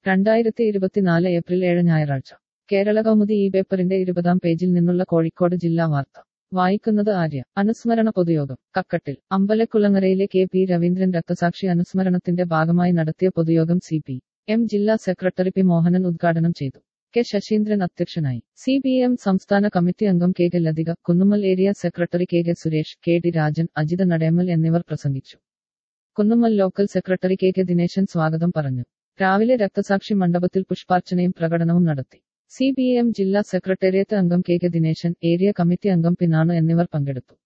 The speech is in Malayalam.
രണ്ടായിരത്തി ഇരുപത്തിനാല് ഏപ്രിൽ ഏഴ് ഞായറാഴ്ച കേരള കൗമുദി ഈ പേപ്പറിന്റെ ഇരുപതാം പേജിൽ നിന്നുള്ള കോഴിക്കോട് ജില്ലാ വാർത്ത വായിക്കുന്നത് ആര്യ അനുസ്മരണ പൊതുയോഗം കക്കട്ടിൽ അമ്പലക്കുളങ്ങരയിലെ കെ പി രവീന്ദ്രൻ രക്തസാക്ഷി അനുസ്മരണത്തിന്റെ ഭാഗമായി നടത്തിയ പൊതുയോഗം സി പി എം ജില്ലാ സെക്രട്ടറി പി മോഹനൻ ഉദ്ഘാടനം ചെയ്തു കെ ശശീന്ദ്രൻ അധ്യക്ഷനായി സി പി എം സംസ്ഥാന കമ്മിറ്റി അംഗം K K Lathika Kunnummal area secretary K K Suresh K D Rajan Ajitha Nademal എന്നിവർ പ്രസംഗിച്ചു Kunnummal local secretary K K Dineshan സ്വാഗതം പറഞ്ഞു രാവിലെ രക്തസാക്ഷി മണ്ഡപത്തിൽ പുഷ്പാർച്ചനയും പ്രകടനവും നടത്തി സി പി എം ജില്ലാ സെക്രട്ടേറിയറ്റ് അംഗം K K Dineshan area committee അംഗം പിനാണു എന്നിവർ പങ്കെടുത്തു